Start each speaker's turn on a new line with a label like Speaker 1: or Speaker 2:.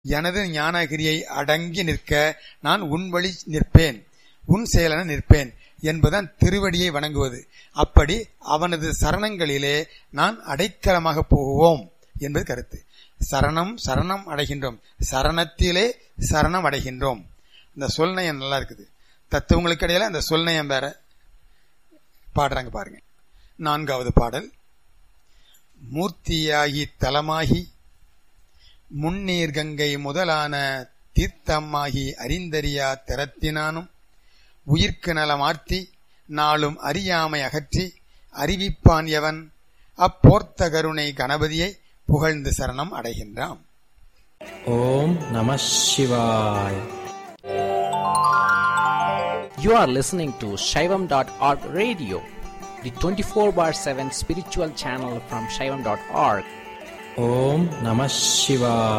Speaker 1: எனது ஞானகிரியை அடங்கி நிற்க நான் உன் வழி நிற்பேன் உன் செயலென நிற்பேன் என்பதுதான் திருவடியை வணங்குவது அப்படி அவனது சரணங்களிலே நான் அடைக்கலமாக போவோம் என்பது கருத்து சரணம் சரணம் அடைகின்றோம் சரணத்திலே சரணம் அடைகின்றோம் இந்த சொல்நயம் நல்லா இருக்குது தத்துவங்களுக்கு இடையில அந்த சொல்நயம் வேற பாடுறாங்க பாருங்க நான்காவது பாடல் மூர்த்தியாகி தலமாகி முன்னீர் கங்கை முதலான தீர்த்தமாகி அறிந்தறியா திறத்தினானும் உயிர்க்கு நலமார்த்தி நாளும் அறியாமை அகற்றி அறிவிப்பான் எவன் அப்போர்த்த கருணை கணபதியை புகழ்ந்து சரணம் அடைகின்றான்
Speaker 2: ஓம் நம சிவாய்
Speaker 3: You are listening to Shaivam.org radio, the 24 bar 7 spiritual channel from Shaivam.org.
Speaker 2: ஓம் நம சிவாய்